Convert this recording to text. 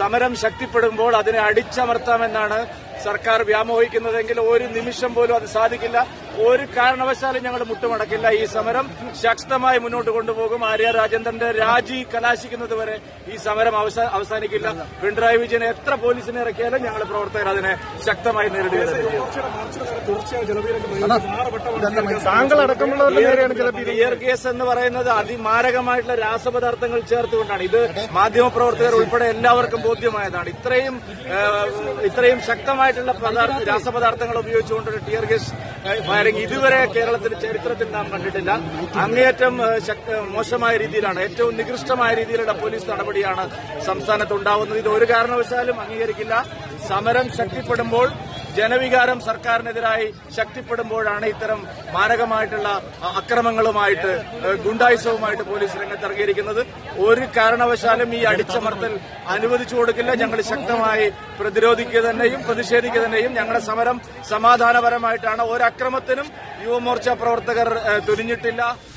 സമരം ശക്തിപ്പെടുമ്പോൾ അതിനെ അടിച്ചമർത്താമെന്നാണ് സർക്കാർ വ്യാമോഹിക്കുന്നതെങ്കിൽ ഒരു നിമിഷം പോലും അത് സാധിക്കില്ല ഒരു കാരണവശാലും ഞങ്ങൾ മുട്ടുമടക്കില്ല ഈ സമരം ശക്തമായി മുന്നോട്ട് കൊണ്ടുപോകും ആര്യ രാജേന്ദ്രന്റെ രാജി കലാശിക്കുന്നത് വരെ ഈ സമരം അവസാ- അവസാനിക്കില്ല പിണറായി വിജയൻ എത്ര പോലീസിനെ ഇറക്കിയാലും ഞങ്ങൾ പ്രവർത്തകർ അതിനെ ശക്തമായി നേരിടുക തന്നെ ചെയ്യും. താങ്കൾ അടക്കമുള്ളവരുടെ നേരെയാണ് ചില ടിയർ കേസ് എന്ന് പറയുന്നത് അതിമാരകമായിട്ടുള്ള രാസപദാർത്ഥങ്ങൾ ചേർത്തുകൊണ്ടാണ് ഇത് മാധ്യമപ്രവർത്തകർ ഉൾപ്പെടെ എല്ലാവർക്കും ബോധ്യമായതാണ് ഇത്രയും ആ, ഇത്രയും ശക്തമായിട്ടുള്ള പദാർത്ഥ രാസപദാർത്ഥങ്ങൾ ഉപയോഗിച്ചുകൊണ്ടൊരു ടിയർ കേസ് ഫയറിംഗ് ഇതുവരെ കേരളത്തിന്റെ ചരിത്രത്തിൽ നാം കണ്ടിട്ടില്ല അങ്ങേയറ്റം ആ, ശക്ത- മോശമായ രീതിയിലാണ് ഏറ്റവും നികൃഷ്ടമായ രീതിയിലുള്ള പോലീസ് നടപടിയാണ് സംസ്ഥാനത്ത് ഉണ്ടാവുന്നത് ഇത് ഒരു കാരണവശാലും അംഗീകരിക്കില്ല സമരം ശക്തിപ്പെടുമ്പോൾ ജനവികാരം സർക്കാരിനെതിരായി ശക്തിപ്പെടുമ്പോഴാണ് ഇത്തരം മാരകമായിട്ടുള്ള അ- അക്രമങ്ങളുമായിട്ട് ഏഹ്, ഗുണ്ടായുസവുമായിട്ട് പോലീസ് രംഗത്തിറങ്ങിയിരിക്കുന്നത് ഒരു കാരണവശാലും ഈ അടിച്ചമർത്തൽ അനുവദിച്ചു കൊടുക്കില്ല ഞങ്ങൾ ശക്തമായി പ്രതിരോധിക്കുക തന്നെയും പ്രതിഷേധിക്കുക തന്നെയും ഞങ്ങളുടെ സമരം സമാധാനപരമായിട്ടാണ് ഒരക്രമത്തിനും യുവമോർച്ച പ്രവർത്തകർ ഏഹ്, തുനിഞ്ഞിട്ടില്ല